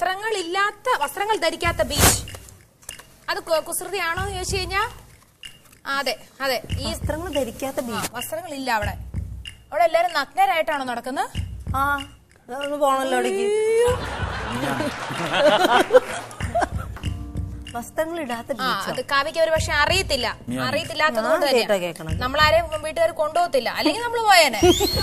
വസ്ത്രങ്ങൾ ഇല്ലാത്ത വസ്ത്രങ്ങൾ ധരിക്കാത്ത ബീച്ച് അത് കു- കുസൃതിയാണോ എന്ന് ചോദിച്ചു കഴിഞ്ഞാ ആ, അതെ അതെ ഈ വസ്ത്രങ്ങൾ ധരിക്കാത്ത ആ, ബീച്ച് വസ്ത്രങ്ങൾ ഇല്ല അവിടെ അവിടെ എല്ലാരും നഗ്നരായിട്ടാണോ നടക്കുന്നത് ആ അതൊന്ന് പോണല്ലോ അവിടേക്ക് വസ്ത്രങ്ങൾ ഇടാത്ത ആ ബീച്ച് അത് കാവ്യക്ക് ഒരു പക്ഷെ അറിയത്തില്ല അറിയത്തില്ലാത്തത് കൊണ്ട് ഞാൻ കേട്ടോ തന്നെയാ. കേൾക്കണത്. നമ്മളാരെയും വീട്ടുകാർ കൊണ്ടുപോകത്തില്ല അല്ലെങ്കിൽ നമ്മൾ പോയേനെ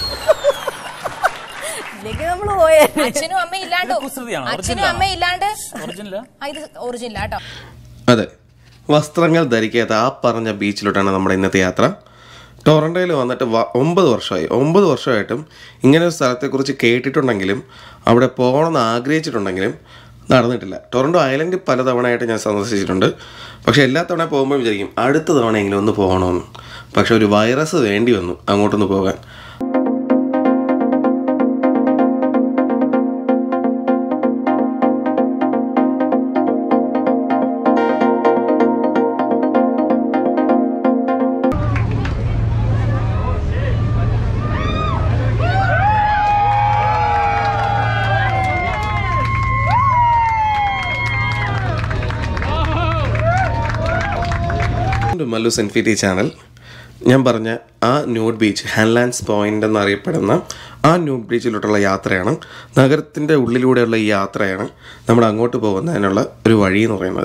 ഇല്ലെങ്കിൽ നമ്മള് പോയേ അച്ഛനും അമ്മയും ഇല്ലാണ്ട് ഇത് കുസൃതിയാണോ? അച്ഛനും Original അമ്മയും ഇല്ലാണ്ട് ഒറിജിനലാ ആ, ഇത് ഒറിജിനൽ കേട്ടോ അതെ വസ്ത്രങ്ങൾ ധരിക്കാത്ത ആ പറഞ്ഞ ബീച്ചിലോട്ടാണ് നമ്മുടെ ഇന്നത്തെ യാത്ര ടൊറൻറ്റോയിൽ വന്നിട്ട് വ- ഒമ്പത് വർഷമായി ഒമ്പത് വർഷമായിട്ടും ഇങ്ങനെ ഒരു സ്ഥലത്തെക്കുറിച്ച് കേട്ടിട്ടുണ്ടെങ്കിലും അവിടെ പോകണമെന്ന് ആഗ്രഹിച്ചിട്ടുണ്ടെങ്കിലും നടന്നിട്ടില്ല ടൊറൻറ്റോ ഐലൻഡ് പലതവണയായിട്ട് ഞാൻ സന്ദർശിച്ചിട്ടുണ്ട് പക്ഷേ എല്ലാ തവണ പോകുമ്പോൾ വിചാരിക്കും അടുത്ത തവണയെങ്കിലും ഒന്ന് പോകണമെന്ന് പക്ഷെ ഒരു വൈറസ് വേണ്ടി വന്നു അങ്ങോട്ടൊന്ന് പോകാൻ മല്ലൂസ് ഇൻഫിറ്റി ചാനൽ ഞാൻ പറഞ്ഞ ആ ന്യൂഡ് ബീച്ച് ഹാൻലാൻഡ്സ് പോയിന്റ് എന്നറിയപ്പെടുന്ന ആ ന്യൂഡ് ബീച്ചിലോട്ടുള്ള യാത്രയാണ് നഗരത്തിൻ്റെ ഉള്ളിലൂടെയുള്ള ഈ യാത്രയാണ് നമ്മൾ അങ്ങോട്ട് പോകുന്നതിനുള്ള ഒരു വഴി എന്ന് പറയുന്നത്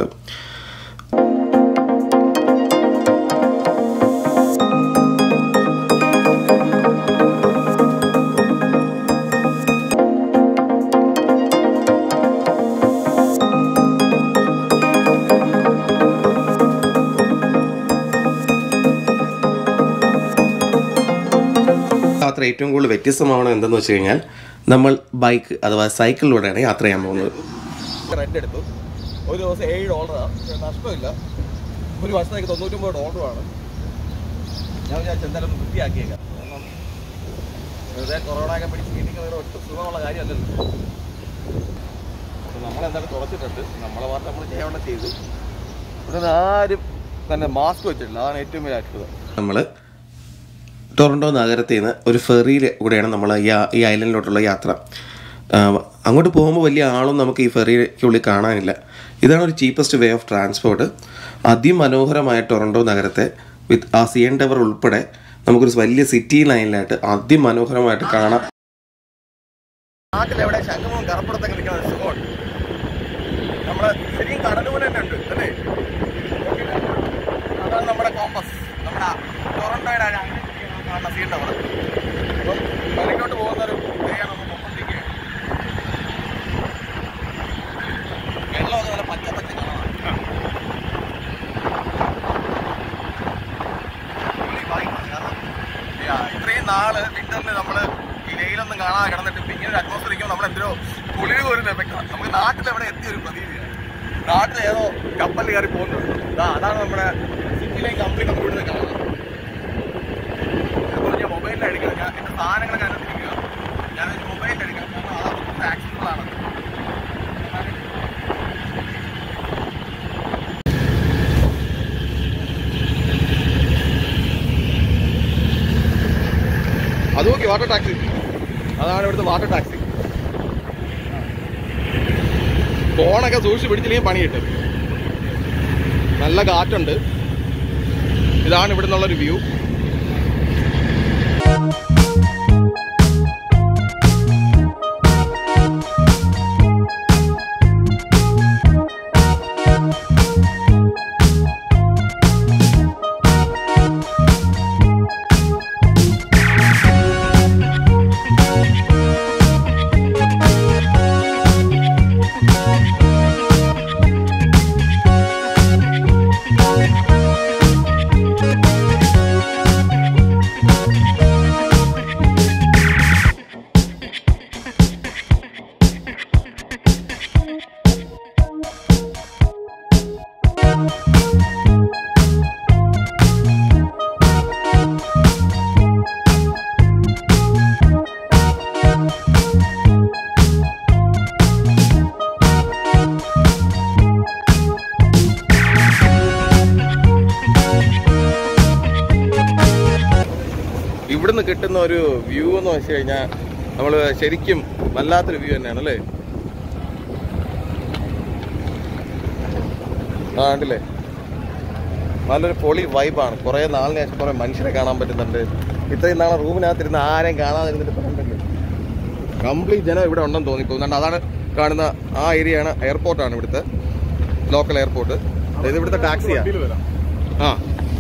യാത്ര ഏറ്റവും കൂടുതൽ വ്യത്യസ്തമാവണം എന്തെന്ന് വെച്ച് കഴിഞ്ഞാൽ നമ്മൾ ബൈക്ക് അഥവാ സൈക്കിളിലൂടെയാണ് യാത്ര ചെയ്യാൻ പോകുന്നത് റെന്റ് എടുത്തു ഒരു ദിവസം ഏഴ് ഡോളറാണ് നഷ്ടമില്ല ഒരു വർഷത്തേക്ക് തൊണ്ണൂറ്റൊമ്പത് ഡോളറുമാണ് ഞാൻ വിചാരിച്ചു എന്തായാലും ഒന്ന് വൃത്തിയാക്കിയേക്കാം കാരണം വെറുതെ കൊറോണ ഒക്കെ പിടിച്ച് വീട്ടിൽ ഒട്ടും സുഖമുള്ള കാര്യമല്ലല്ലോ അപ്പോൾ നമ്മളെന്തായാലും തുറച്ചിട്ടുണ്ട് നമ്മളെ വാർത്ത നമ്മൾ ചെയ്യാനുള്ള ചെയ്തു ഇവിടെ ആരും തന്നെ മാസ്ക് വെച്ചിട്ടില്ല അതാണ് ഏറ്റവും വലിയ അത്ഭുതം നമ്മൾ ടൊറൻറ്റോ നഗരത്തിൽ നിന്ന് ഒരു ഫെറിയിൽ കൂടെയാണ് നമ്മൾ ഈ ആ- ഈ ഐലൻഡിലോട്ടുള്ള യാത്ര ആ, അങ്ങോട്ട് പോകുമ്പോൾ വലിയ ആളും നമുക്ക് ഈ ഫെറിക്കുള്ളിൽ കാണാനില്ല ഇതാണ് ഒരു ചീപ്പസ്റ്റ് വേ ഓഫ് ട്രാൻസ്പോർട്ട് അതിമനോഹരമായ ടൊറൻറ്റോ നഗരത്തെ വിത്ത് ആ സി എൻ ടവർ ഉൾപ്പെടെ നമുക്കൊരു വലിയ സിറ്റി ലൈനിലായിട്ട് അതിമനോഹരമായിട്ട് കാണാം നാട്ടിൽ എവിടെ ശംഖുമുഖം കറപ്പുറത്തൊക്കെ നിൽക്കുന്ന ഒരു സുഖമുണ്ട് നമ്മുടെ ശരിയും കടൽ പോലെ തന്നെ ഉണ്ട് അല്ലേ അതാണ് നമ്മുടെ കോമ്പസ് നമ്മുടെ ടൊറൻറ്റോയുടെ ആ ഒരു കാണുന്ന സീൻ ടവർ അപ്പം വലക്കോട്ട് പോകുന്ന ഒരു വഴിയാണ് നമ്മൾ പൊക്കൊണ്ടിരിക്കുകയാണ് വെള്ളമൊക്കെ നല്ല പച്ച പച്ച കളറാണ് പുള്ളി വായിക്കണം കാരണം യാ, ഇത്രയും നാള് വിന്ററിൽ നമ്മള് ഈ വെയിലൊന്നും കാണാതെ കിടന്നിട്ട് ഇപ്പൊ ഇങ്ങനെ ഒരു അറ്റ്മോസ്ഫിയർ ഇരിക്കുമ്പോൾ നമ്മൾ എന്തിനോ കുളിര് കോരുന്ന എഫക്റ്റാണ് നമുക്ക് നാട്ടിൽ എവിടെ എത്തിയ ഒരു പ്രതീതിയാണ് നാട്ടിൽ ഏതോ കപ്പലിൽ കയറി പോകുന്നുണ്ട് ദാ, അതാണ് നമ്മുടെ സിറ്റിയിലേക്ക് കംപ്ലീറ്റ് നമുക്ക് ഇവിടുന്ന് കാണാം അതുപോലെ ഞാൻ മൊബൈലിൽ എടുക്കണം ഞാൻ എന്റെ സാധനങ്ങളൊക്കെ അതിനകത്തിരിക്കുക ഞാൻ മൊബൈലിൽ എടുക്കണം കാരണം അതൊക്കെ ആക്സസിബിൾ ആണ് അത് നോക്കി വാട്ടർ ടാക്സി അതാണ് ഇവിടുത്തെ വാട്ടർ ടാക്സി ഫോണൊക്കെ സൂക്ഷിച്ച് പിടിച്ചില്ലെങ്കിൽ പണി കിട്ടും നല്ല കാറ്റുണ്ട് ഇതാണ് ഇവിടെ നിന്നുള്ളൊരു വ്യൂ ഇവിടുന്ന് കിട്ടുന്ന ഒരു വ്യൂ എന്ന് വെച്ച് കഴിഞ്ഞാൽ നമ്മൾ ശരിക്കും വല്ലാത്തൊരു വ്യൂ തന്നെയാണ് അല്ലേ ആ കണ്ടില്ലേ നല്ലൊരു പൊളി വൈബാണ് കുറേ നാളിന് ശേഷം കുറേ മനുഷ്യരെ കാണാൻ പറ്റുന്നുണ്ട് ഇത്രയും നാളെ റൂമിനകത്തിരുന്ന് ആരെയും കാണാതിരുന്നിട്ട് പറഞ്ഞില്ലേ കംപ്ലീറ്റ് ജനം ഇവിടെ ഉണ്ടെന്ന് തോന്നിപ്പോകുന്നുണ്ട് അതാണ് കാണുന്ന ആ ഏരിയ ആണ് എയർപോർട്ടാണ് ഇവിടുത്തെ ലോക്കൽ എയർപോർട്ട് ഇത് ഇവിടുത്തെ ടാക്സിയാണ് ആ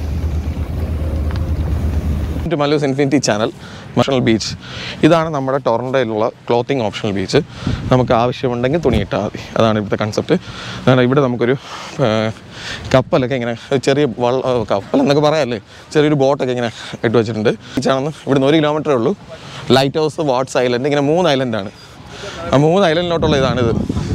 ടു Mallus infinity channel optional beach ഇതാണ് നമ്മുടെ ടൊറൻഡോയിലുള്ള ക്ലോത്തിങ് ഓപ്ഷണൽ ബീച്ച് നമുക്ക് ആവശ്യമുണ്ടെങ്കിൽ തുണിയിട്ടാൽ മതി അതാണ് ഇവിടുത്തെ കൺസെപ്റ്റ് അതാണ് ഇവിടെ നമുക്കൊരു ആ, കപ്പലൊക്കെ ഇങ്ങനെ ചെറിയ വള്ള ആ, കപ്പൽ എന്നൊക്കെ പറയാമല്ലേ ചെറിയൊരു ബോട്ടൊക്കെ ഇങ്ങനെ ഇട്ട് വെച്ചിട്ടുണ്ട് ബീച്ചാണെന്ന് ഇവിടുന്ന് ഒരു കിലോമീറ്ററേ ഉള്ളൂ ലൈറ്റ് ഹൗസ് വാട്ട്സ് ഐലൻഡ് ഇങ്ങനെ മൂന്ന് ഐലൻഡാണ് ആ മൂന്ന് ഐലൻഡിലോട്ടുള്ള ഇതാണിത്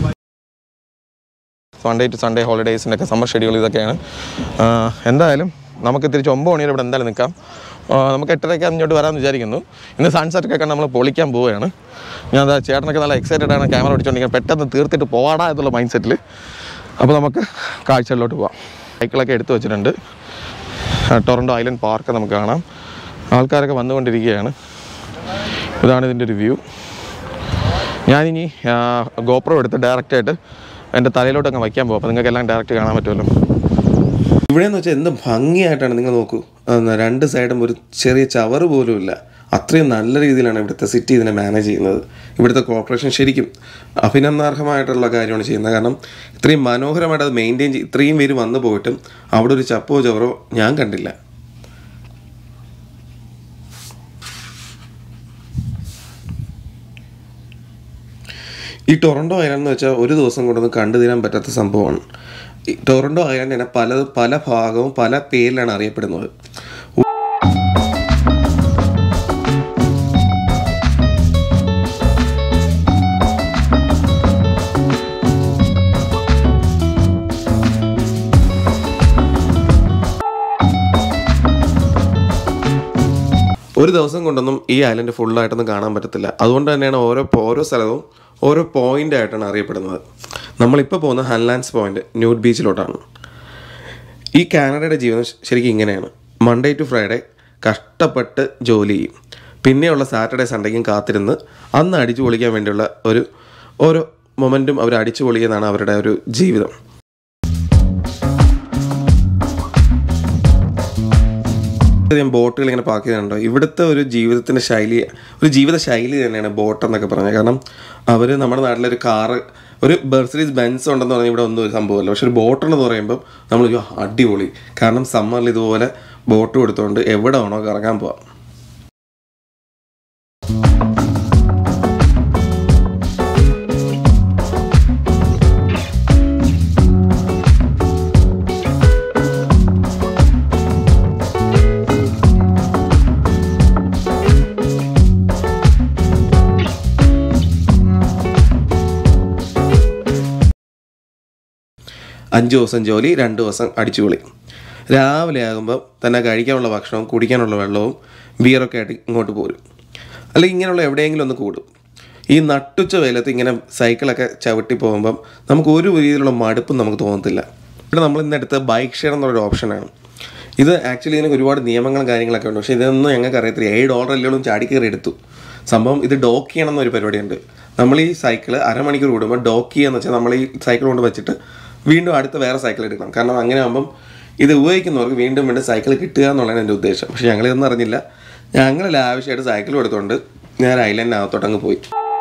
സൺഡേ ടു സൺഡേ ഹോളിഡേയ്സിൻ്റെ ഒക്കെ സമ്മർ ഷെഡ്യൂൾ ഇതൊക്കെയാണ് ആ, എന്തായാലും നമുക്ക് തിരിച്ച് ഒമ്പത് മണിവരെ ഇവിടെ എന്തായാലും നിൽക്കാം ആ, നമുക്ക് എട്ടരയ്ക്ക് ഇങ്ങോട്ട് വരാമെന്ന് വിചാരിക്കുന്നു ഇന്ന് സൺസെറ്റ് ഒക്കെ കണ്ട് നമ്മൾ പൊളിക്കാൻ പോവുകയാണ് ഞാൻ അതാ ചേട്ടനൊക്കെ നല്ല എക്സൈറ്റഡ് ആണ് ക്യാമറ പിടിച്ചുകൊണ്ടിരിക്കുന്നത് പെട്ടെന്ന് തീർത്തിട്ട് പോവാടാ എന്നുള്ള മൈൻഡ് സെറ്റിൽ അപ്പോൾ നമുക്ക് കാഴ്ചകളിലോട്ട് പോവാം സൈക്കിളൊക്കെ എടുത്തു വെച്ചിട്ടുണ്ട് ആ, ടൊറൻഡോ ഐലൻഡ് പാർക്ക് നമുക്ക് കാണാം ആൾക്കാരൊക്കെ വന്നുകൊണ്ടിരിക്കുകയാണ് ഇതാണ് ഇതിൻ്റെ ഒരു വ്യൂ ഞാനിനി ഗോപ്രോ എടുത്ത് ഡയറക്റ്റായിട്ട് എൻ്റെ തലയിലോട്ട് അങ്ങ് വയ്ക്കാൻ പോകും അപ്പോൾ നിങ്ങൾക്ക് എല്ലാം ഡയറക്റ്റ് കാണാൻ പറ്റുമല്ലോ ഇവിടെ എന്ന് വെച്ചാൽ എന്ത് ഭംഗിയായിട്ടാണ് നിങ്ങൾ നോക്കൂ അന്ന് രണ്ട് സൈഡും ഒരു ചെറിയ ചവറ് പോലും ഇല്ല അത്രയും നല്ല രീതിയിലാണ് ഇവിടുത്തെ സിറ്റി ഇതിനെ മാനേജ് ചെയ്യുന്നത് ഇവിടുത്തെ കോർപ്പറേഷൻ ശരിക്കും അഭിനന്ദനാർഹമായിട്ടുള്ള കാര്യമാണ് ചെയ്യുന്നത് കാരണം ഇത്രയും മനോഹരമായിട്ട് അത് മെയിൻറ്റെയിൻ ചെയ്ത് ഇത്രയും പേര് വന്നു പോയിട്ടും അവിടെ ഒരു ചപ്പോ ചവറോ ഞാൻ കണ്ടില്ല ഈ ടൊറൻഡോ ഐലൻഡ് എന്ന് വെച്ചാൽ ഒരു ദിവസം കൊണ്ടൊന്നും കണ്ടു തീരാൻ പറ്റാത്ത സംഭവമാണ് ഈ ടൊറൻഡോ ഐലൻഡിനെ പല പല ഭാഗവും പല പേരിലാണ് അറിയപ്പെടുന്നത് ഒരു ദിവസം കൊണ്ടൊന്നും ഈ ഐലൻഡ് ഫുള്ളായിട്ടൊന്നും കാണാൻ പറ്റത്തില്ല അതുകൊണ്ട് തന്നെയാണ് ഓരോ ഓരോ സ്ഥലവും ഓരോ പോയിന്റ് ആയിട്ടാണ് അറിയപ്പെടുന്നത് നമ്മളിപ്പോൾ പോകുന്ന ഹൻലാൻഡ്സ് പോയിന്റ് ന്യൂഡ് ബീച്ചിലോട്ടാണ് ഈ കാനഡയുടെ ജീവിതം ശ- ശരിക്കും ഇങ്ങനെയാണ് മൺഡേ ടു ഫ്രൈഡേ കഷ്ടപ്പെട്ട് ജോലി ചെയ്യും പിന്നെയുള്ള സാറ്റർഡേ സൺഡേക്കും കാത്തിരുന്ന് അന്ന് അടിച്ചു പൊളിക്കാൻ വേണ്ടിയുള്ള ഒരു ഓരോ മൊമെൻറ്റും അവർ അടിച്ചു പൊളിക്കുന്നതാണ് അവരുടെ ഒരു ജീവിതം അധികം ബോട്ടുകൾ ഇങ്ങനെ പാർക്ക് ചെയ്യുന്നുണ്ടോ ഇവിടുത്തെ ഒരു ജീവിതത്തിൻ്റെ ശൈലി ഒരു ജീവിത ശൈലി തന്നെയാണ് ബോട്ട് എന്നൊക്കെ പറഞ്ഞത് കാരണം അവർ നമ്മുടെ നാട്ടിലൊരു കാറ് ഒരു ബെർസറീസ് ബെൻസ് ഉണ്ടെന്ന് പറഞ്ഞാൽ ഇവിടെ ഒന്നും ഒരു സംഭവമല്ല പക്ഷെ ഒരു ബോട്ടുണ്ടെന്ന് പറയുമ്പോൾ നമ്മൾ അയ്യോ അടിപൊളി കാരണം സമ്മറിൽ ഇതുപോലെ ബോട്ട് കൊടുത്തുകൊണ്ട് എവിടെ വേണോ കറങ്ങാൻ പോവാം അഞ്ച് ദിവസം ജോലി രണ്ട് ദിവസം അടിച്ചുപൊളി രാവിലെ ആകുമ്പോൾ തന്നെ കഴിക്കാനുള്ള ഭക്ഷണവും കുടിക്കാനുള്ള വെള്ളവും ബിയറൊക്കെ ആയിട്ട് ഇങ്ങോട്ട് പോരും അല്ലെങ്കിൽ ഇങ്ങനെയുള്ള എവിടെയെങ്കിലും ഒന്ന് കൂടും ഈ നട്ടുച്ച വെയിലത്ത് ഇങ്ങനെ സൈക്കിളൊക്കെ ചവിട്ടി പോകുമ്പം നമുക്ക് ഒരു രീതിയിലുള്ള മടുപ്പും നമുക്ക് തോന്നത്തില്ല ഇവിടെ നമ്മൾ ഇന്ന് എടുത്ത ബൈക്ക് ഷെയർ എന്നുള്ളൊരു ഓപ്ഷനാണ് ഇത് ആക്ച്വലി ഇതിന് ഒരുപാട് നിയമങ്ങളും കാര്യങ്ങളൊക്കെ ഉണ്ട് പക്ഷേ ഇതൊന്നും ഞങ്ങൾക്ക് അറിയത്തില്ല ഏഴ് ഡോളർ എല്ലാം ചാടി കയറി എടുത്തു സംഭവം ഇത് ഡോക്ക് ചെയ്യണം എന്നൊരു പരിപാടിയുണ്ട് നമ്മൾ ഈ സൈക്കിൾ അരമണിക്കൂർ കൂടുമ്പോൾ ഡോക്ക് ചെയ്യാന്ന് വെച്ചാൽ നമ്മൾ ഈ സൈക്കിൾ കൊണ്ട് വെച്ചിട്ട് വീണ്ടും അടുത്ത വേറെ സൈക്കിൾ എടുക്കണം കാരണം അങ്ങനെ ആകുമ്പം ഇത് ഉപയോഗിക്കുന്നവർക്ക് വീണ്ടും വീണ്ടും സൈക്കിൾ കിട്ടുക എന്നുള്ളതാണ് എൻ്റെ ഉദ്ദേശം പക്ഷേ ഞങ്ങളിതൊന്നും അറിഞ്ഞില്ല ഞങ്ങൾ ലാവശ്യമായിട്ട് സൈക്കിൾ എടുത്തുകൊണ്ട് ഞാൻ ഐലൻഡിനകത്തോട്ടങ്ങ് പോയി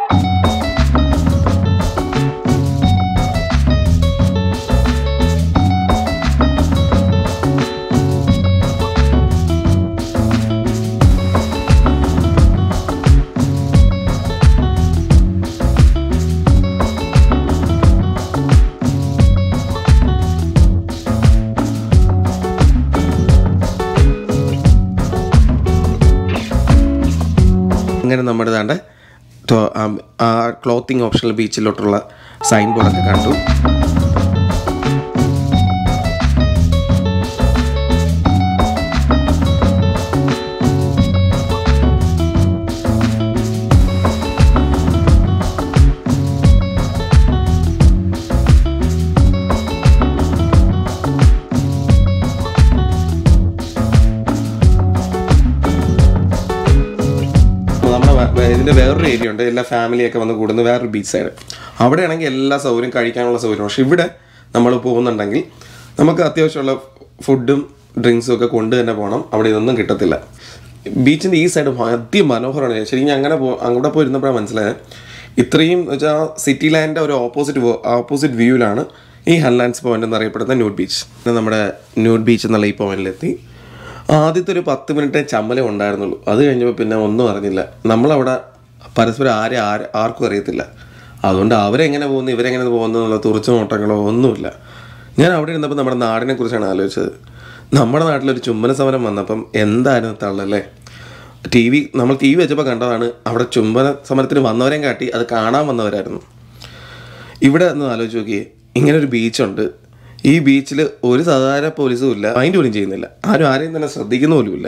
അങ്ങനെ നമ്മുടെ താണ്ട് ടോ- ആ- ആ ക്ലോത്തിങ് ഓപ്ഷണൽ ബീച്ചിലോട്ടുള്ള സൈൻ ബോർഡൊക്കെ കണ്ടു നമ്മുടെ വ- വ- ഇതിന്റെ വേറൊരു ഏരിയ ഉണ്ട് എല്ലാ ഫാമിലിയൊക്കെ വന്ന് കൂടുന്ന വേറൊരു ബീച്ച് സൈഡ് അവിടെയാണെങ്കിൽ എല്ലാ സൗകര്യം കഴിക്കാനുള്ള സൗകര്യം പക്ഷെ ഇവിടെ നമ്മൾ പോകുന്നുണ്ടെങ്കിൽ നമുക്ക് അത്യാവശ്യമുള്ള ഫുഡും ഡ്രിങ്ക്സും ഒക്കെ കൊണ്ട് തന്നെ പോകണം അവിടെ ഇതൊന്നും കിട്ടത്തില്ല ബീച്ചിൻ്റെ ഈ സൈഡ് അതിമനോഹരമാണ് ശരിക്കും അങ്ങനെ പോ അവിടെ പോയിരുന്നപ്പോഴാണ് മനസ്സിലായത് ഇത്രയും വെച്ചാൽ സിറ്റി ലാൻഡിൻ്റെ ഒരു ഓപ്പോസിറ്റ് ഓപ്പോസിറ്റ് വ്യൂവിലാണ് ഈ ഹൺലാൻഡ്സ് പോയിന്റ് എന്നറിയപ്പെടുന്ന ന്യൂഡ് ബീച്ച് പിന്നെ നമ്മുടെ ന്യൂഡ് ബീച്ച് എന്നുള്ള ഈ പോയിന്റിലെത്തി ആദ്യത്തെ ഒരു പത്ത് മിനിറ്റ് ചമ്മലേ ഉണ്ടായിരുന്നുള്ളൂ അത് കഴിഞ്ഞപ്പോൾ പിന്നെ ഒന്നും അറിഞ്ഞില്ല നമ്മളവിടെ പരസ്പരം ആരെ ആര് ആർക്കും അറിയത്തില്ല അതുകൊണ്ട് അവരെങ്ങനെ പോകുന്നു ഇവരെങ്ങനെ പോകുന്നു എന്നുള്ള തുറച്ചു നോട്ടങ്ങളോ ഒന്നുമില്ല ഞാൻ അവിടെ ഇരുന്നപ്പോൾ നമ്മുടെ നാടിനെ കുറിച്ചാണ് ആലോചിച്ചത് നമ്മുടെ നാട്ടിലൊരു ചുംബന സമരം വന്നപ്പം എന്തായിരുന്നു തള്ളല്ലേ ടി വി നമ്മൾ ടി വി വെച്ചപ്പോൾ കണ്ടതാണ് അവിടെ ചുംബന സമരത്തിന് വന്നവരെയും കാട്ടി അത് കാണാൻ വന്നവരായിരുന്നു ഇവിടെ ഒന്ന് ആലോചിച്ച് നോക്കിയേ ഇങ്ങനെ ഒരു ബീച്ചുണ്ട് ഈ ബീച്ചിൽ ഒരു സാധാരണ പോലീസും ഇല്ല മൈൻഡ് പോലും ചെയ്യുന്നില്ല ആരും ആരെയും തന്നെ ശ്രദ്ധിക്കുന്ന പോലുമില്ല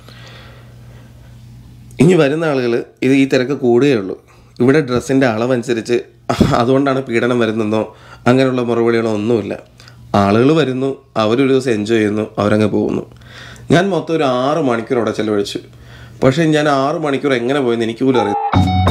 ഇനി വരുന്ന ആളുകൾ ഇത് ഈ തിരക്ക് കൂടുകയുള്ളൂ ഇവിടെ ഡ്രസ്സിൻ്റെ അളവനുസരിച്ച് അതുകൊണ്ടാണ് പീഡനം വരുന്നതെന്നോ അങ്ങനെയുള്ള മറുപടികളോ ഒന്നുമില്ല ആളുകൾ വരുന്നു അവരൊരു ദിവസം എൻജോയ് ചെയ്യുന്നു അവരങ്ങ് പോകുന്നു ഞാൻ മൊത്തം ഒരു ആറ് മണിക്കൂർ അവിടെ ചെലവഴിച്ചു പക്ഷേ ഞാൻ ആറ് മണിക്കൂർ എങ്ങനെ പോയെന്ന് എനിക്ക് പോലും അറിയാം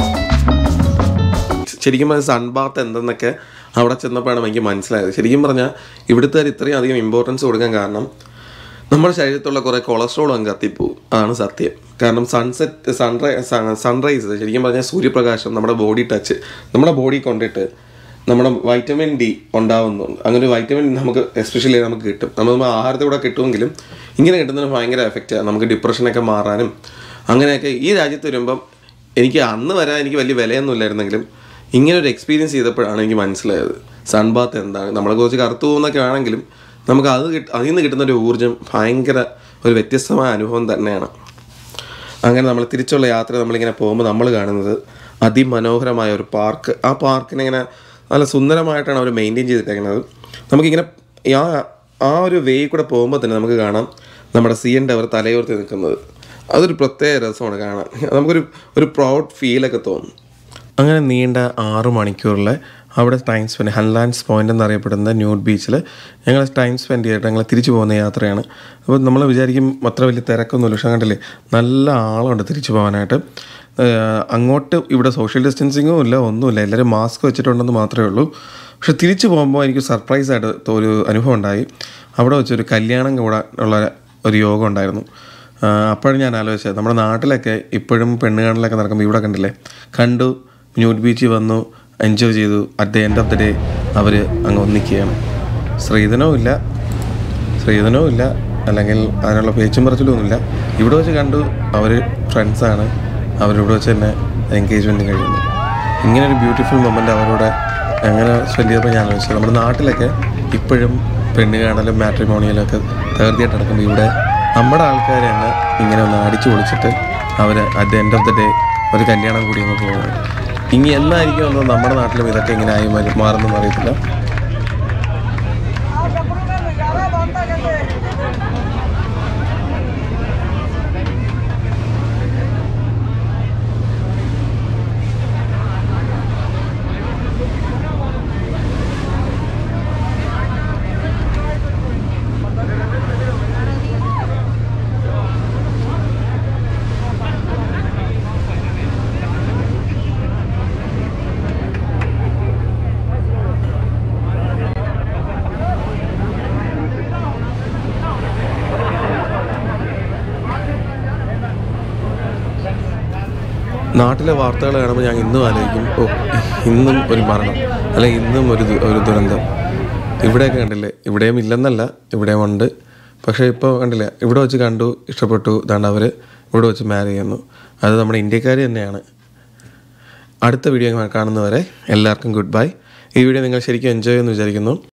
ശരിക്കും പറഞ്ഞാൽ സൺബാത്ത് എന്തെന്നൊക്കെ അവിടെ ചെന്നപ്പോഴാണ് എനിക്ക് മനസ്സിലായത് ശരിക്കും പറഞ്ഞാൽ ഇവിടുത്തെ ഇത്രയും അധികം ഇമ്പോർട്ടൻസ് കൊടുക്കാൻ കാരണം നമ്മുടെ ശരീരത്തുള്ള കുറേ കൊളസ്ട്രോൾ അങ്ങ് കത്തിപ്പോവും അതാണ് സത്യം കാരണം സൺസെറ്റ് സൺറൈസ് സൺറൈസ് ശരിക്കും പറഞ്ഞാൽ സൂര്യപ്രകാശം നമ്മുടെ ബോഡി ടച്ച് നമ്മുടെ ബോഡി കൊണ്ടിട്ട് നമ്മുടെ വൈറ്റമിൻ ഡി ഉണ്ടാവുന്നുണ്ട് അങ്ങനെ ഒരു വൈറ്റമിൻ നമുക്ക് എസ്പെഷ്യലി നമുക്ക് കിട്ടും നമ്മൾ നമ്മൾ ആഹാരത്തിലൂടെ കിട്ടുമെങ്കിലും ഇങ്ങനെ കിട്ടുന്നതിന് ഭയങ്കര എഫക്റ്റാണ് നമുക്ക് ഡിപ്രഷനൊക്കെ മാറാനും അങ്ങനെയൊക്കെ ഈ രാജ്യത്ത് വരുമ്പം എനിക്ക് അന്ന് വരാൻ എനിക്ക് വലിയ വിലയൊന്നും ഇല്ലായിരുന്നെങ്കിലും ഇങ്ങനെ ഒരു എക്സ്പീരിയൻസ് ചെയ്തപ്പോഴാണ് എനിക്ക് മനസ്സിലായത് സൺബാത്ത് എന്താണ് നമ്മളെ കുറച്ച് കറുത്തു പോകുന്നൊക്കെ ആണെങ്കിലും നമുക്ക് അത് കിട്ട അതിൽ നിന്ന് കിട്ടുന്ന ഒരു ഊർജ്ജം ഭയങ്കര ഒരു വ്യത്യസ്തമായ അനുഭവം തന്നെയാണ് അങ്ങനെ നമ്മൾ തിരിച്ചുള്ള യാത്ര നമ്മളിങ്ങനെ പോകുമ്പോൾ നമ്മൾ കാണുന്നത് അതിമനോഹരമായ ഒരു പാർക്ക് ആ പാർക്കിനെ ഇങ്ങനെ നല്ല സുന്ദരമായിട്ടാണ് അവർ മെയിൻറ്റെയിൻ ചെയ്തിട്ടേക്കുന്നത് നമുക്കിങ്ങനെ ആ ആ ഒരു വേ കൂടെ പോകുമ്പോൾ തന്നെ നമുക്ക് കാണാം നമ്മുടെ സി എൻ ടവർ തലയോർത്തി നിൽക്കുന്നത് അതൊരു പ്രത്യേക രസമാണ് കാണാൻ നമുക്കൊരു ഒരു പ്രൗഡ് ഫീലൊക്കെ തോന്നും അങ്ങനെ നീണ്ട ആറ് മണിക്കൂറിൽ അവിടെ ടൈം സ്പെൻഡ് ഹൺലാൻഡ്സ് പോയിന്റ് എന്നറിയപ്പെടുന്ന ന്യൂഡ് ബീച്ചിൽ ഞങ്ങൾ ടൈം സ്പെൻഡ് ചെയ്തിട്ട് ഞങ്ങൾ തിരിച്ചു പോകുന്ന യാത്രയാണ് അപ്പോൾ നമ്മൾ വിചാരിക്കും അത്ര വലിയ തിരക്കൊന്നുമില്ല പക്ഷേ കണ്ടില്ലേ നല്ല ആളുണ്ട് തിരിച്ചു പോകാനായിട്ട് ഏഹ് അങ്ങോട്ട് ഇവിടെ സോഷ്യൽ ഡിസ്റ്റൻസിങ്ങും ഇല്ല ഒന്നുമില്ല എല്ലാവരും മാസ്ക് വെച്ചിട്ടുണ്ടെന്ന് മാത്രമേ ഉള്ളൂ പക്ഷെ തിരിച്ചു പോകുമ്പോൾ എനിക്ക് സർപ്രൈസ് ആയിട്ട് ഒരു അനുഭവം ഉണ്ടായി അവിടെ വെച്ചൊരു കല്യാണം കൂടെ ഉള്ള ഒരു യോഗം ഉണ്ടായിരുന്നു അപ്പോഴും ഞാൻ ആലോചിച്ചത് നമ്മുടെ നാട്ടിലൊക്കെ ഇപ്പോഴും പെണ്ണ് കാണലൊക്കെ നടക്കുമ്പോൾ ഇവിടെ കണ്ടില്ലേ കണ്ടു ന്യൂഡ് ബീച്ചിൽ വന്നു എൻജോയ് ചെയ്തു at the end of the day അവർ അങ്ങ് ഒന്നിക്കുകയാണ് സ്ത്രീധനവും ഇല്ല സ്ത്രീധനവും ഇല്ല അല്ലെങ്കിൽ അതിനുള്ള പേച്ചും പറച്ചിലൊന്നുമില്ല ഇവിടെ വെച്ച് കണ്ടു അവർ ഫ്രണ്ട്സാണ് അവരിവിടെ വെച്ച് തന്നെ എൻഗേജ്മെൻറ്റ് കഴിയുന്നു ഇങ്ങനെ ഒരു ബ്യൂട്ടിഫുൾ മൊമെൻ്റ് അവരോട് അങ്ങനെ സ്പെൻഡ് ചെയ്തപ്പോൾ ഞാൻ ആലോചിച്ചത് നമ്മുടെ നാട്ടിലൊക്കെ ഇപ്പോഴും പെണ്ണ് കാണലും മാട്രിമോണിയലും ഒക്കെ തകർത്തിയായിട്ട് നടക്കുമ്പോൾ ഇവിടെ നമ്മുടെ ആൾക്കാർ തന്നെ ഇങ്ങനെ ഒന്ന് അടിച്ചു പൊളിച്ചിട്ട് അവർ at the end of the day ഒരു കല്യാണം കൂടി അങ്ങ് പോകുന്നത് ഇനി എന്നായിരിക്കും ഒന്ന് നമ്മുടെ നാട്ടിലും ഇതൊക്കെ ഇങ്ങനെ ആയി മാറി- മാറുന്നെന്ന് അറിയത്തില്ല നാട്ടിലെ വാർത്തകൾ കാണുമ്പോൾ ഞാൻ ഇന്നും ആലോചിക്കും ഓ ഇന്നും ഒരു മരണം അല്ലെ ഇന്നും ഒരു ദു- ഒരു ദുരന്തം ഇവിടെയൊക്കെ കണ്ടില്ലേ ഇവിടെയും ഇല്ലെന്നല്ല ഇവിടെയും ഉണ്ട് പക്ഷേ ഇപ്പോൾ കണ്ടില്ലേ ഇവിടെ വെച്ച് കണ്ടു ഇഷ്ടപ്പെട്ടു ഇതാണ്ട് അവർ ഇവിടെ വെച്ച് മാരി ചെയ്യുന്നു അത് നമ്മുടെ ഇന്ത്യക്കാർ തന്നെയാണ് അടുത്ത വീഡിയോ കാണുന്നവരെ എല്ലാവർക്കും ഗുഡ് ബൈ ഈ വീഡിയോ നിങ്ങൾ ശരിക്കും എൻജോയ് ചെയ്യുമെന്ന് വിചാരിക്കുന്നു